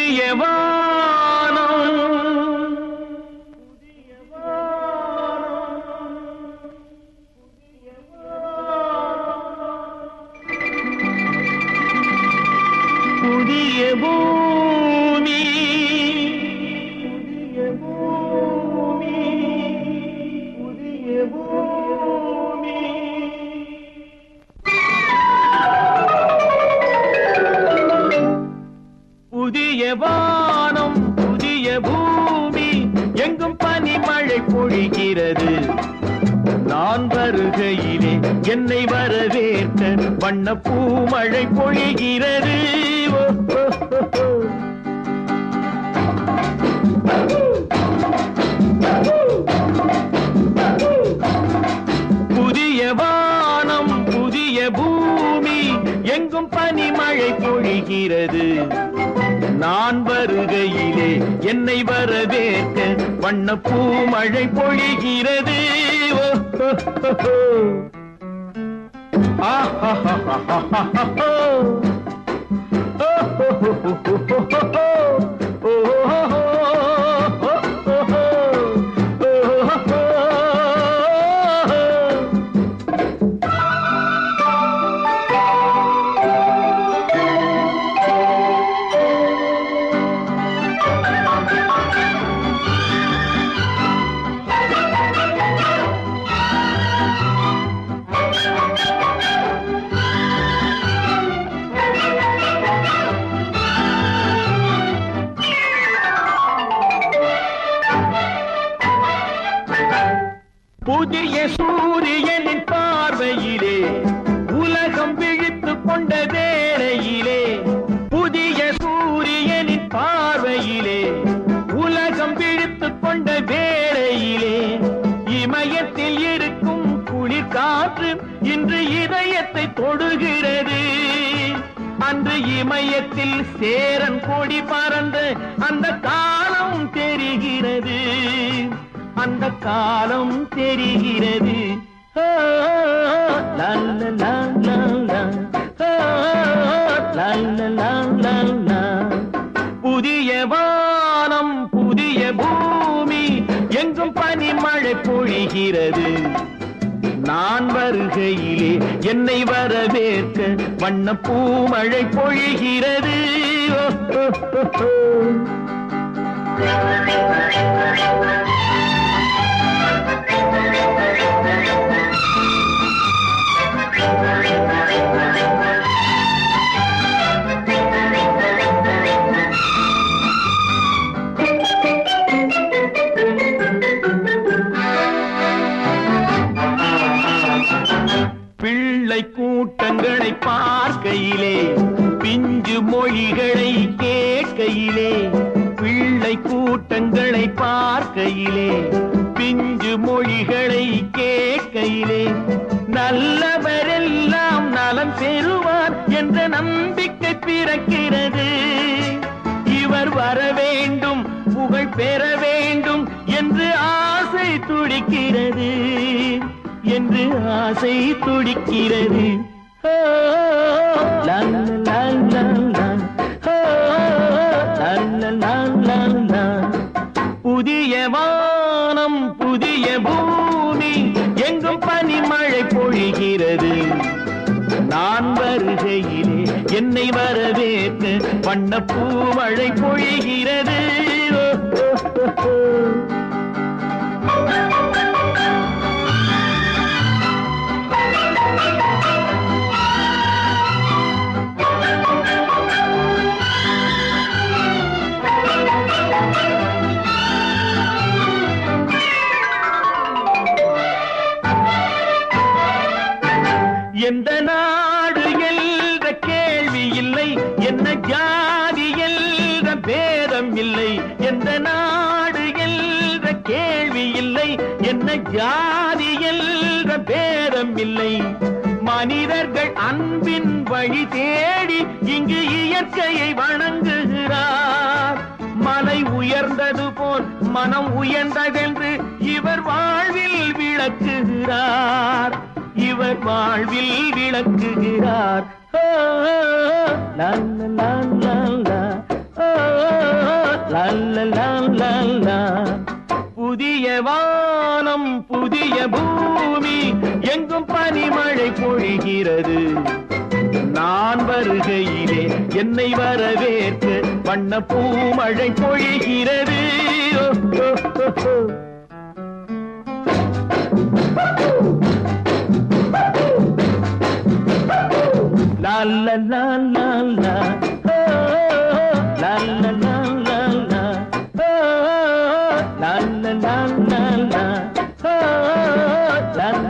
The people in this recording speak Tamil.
புதிய வானம் புதிய வானம் புதிய வானம் புதிய பூமி புதிய பூமி புதிய பூமி புதிய வானம் புதிய பூமி எங்கும் பனிமழை பொழிகிறது நான் வருகையிலே என்னை வரவேற்க வண்ண பூமழை பொழிகிறது ஓ, ஓ, ஓ, ஓ. புதிய வானம் புதிய பூமி எங்கும் பனிமழை பொழிகிறது நான் வருகையிலே என்னை வரவேற்க வண்ண பூமழை பொழிகிறது ஓ, ஓ, ஓ, ஓ. ஆஹாஹாஹாஹாஹா. ஓ, ஓ, ஓ, ஓ, ஓ, ஓ, ஓ. ஓ, ஓ, ஓ, ஓ, ஓ, ஓ. ஓ, ஓ, ஓ. புதிய சூரியனின் பார்வையிலே உலகம் விழித்து கொண்ட வேளையிலே புதிய சூரியனின் பார்வையிலே உலகம் விழித்து கொண்ட வேளையிலே இமயத்தில் இருக்கும் குளிர் காற்று இன்று இதயத்தை தொடுகிறது அன்று இமயத்தில் சேரன் கொடி பறந்த அந்த காலம் தெரிகிறது அந்த காலம் தெரிகிறது ஓ, லா, லா, லா, லா, லா. ஓ, லா, லா, லா, லா, லா. புதிய வானம் புதிய பூமி எங்கும் பனிமழை பொழிகிறது நான் வருகையிலே என்னை வரவேற்க வண்ண பூமழை பொழிகிறது ஓ, ஓ, ஓ, ஓ. பிள்ளை கூட்டங்களை பார்க்கையிலே பிஞ்சு மொழிகளை கேட்கையிலே பிள்ளை கூட்டங்களை பார்க்கையிலே பிஞ்சு மொழிகளை கேட்கையிலே நல்லவரெல்லாம் நலம் பெறுவார் என்ற நம்பிக்கை பிறக்கிறது இவர் வர வேண்டும் புகழ் பெற வேண்டும் என்று ஆசை துடிக்கிறது என்று ஆசை துடிக்கிறது ஓ, லா, லா, லா, லா, லா. ஓ, லா, லா, லா, லா, லா. புதிய வானம் புதிய பூமி எங்கும் பனிமழை பொழிகிறது நான் வருகையிலே என்னை வரவேற்க வண்ண பூமழை பொழிகிறது ஓ, ஓ, ஓ, ஓ. எந்த நாடு என்ற கேள்வி இல்லை என்ன ஜாதி என்ற பேதம் இல்லை எந்த நாடு என்ற கேள்வி இல்லை என்ன ஜாதி என்ற பேதம் இல்லை மனிதர்கள் அன்பின் வழி தேடி இங்கு இயற்கையை வணங்குகிறார் மலை உயர்ந்தது போல் மனம் உயர்ந்ததென்று இவர் வாழ்வில் விளக்குகிறார் இவர் வாழ்வில் விளக்குகிறார் ஓ, லா, லா, லா, லா, லா. ஓ, லா, லா, லா, லா, லா. புதிய வானம் புதிய பூமி எங்கும் பனிமழை பொழிகிறது நான் வருகையிலே என்னை வரவேற்க வண்ண பூமழை பொழிகிறது ஓ, ஓ, ஓ, ஓ. La la la la la. Oh, la la la la la. Oh, la la la la la. Oh, la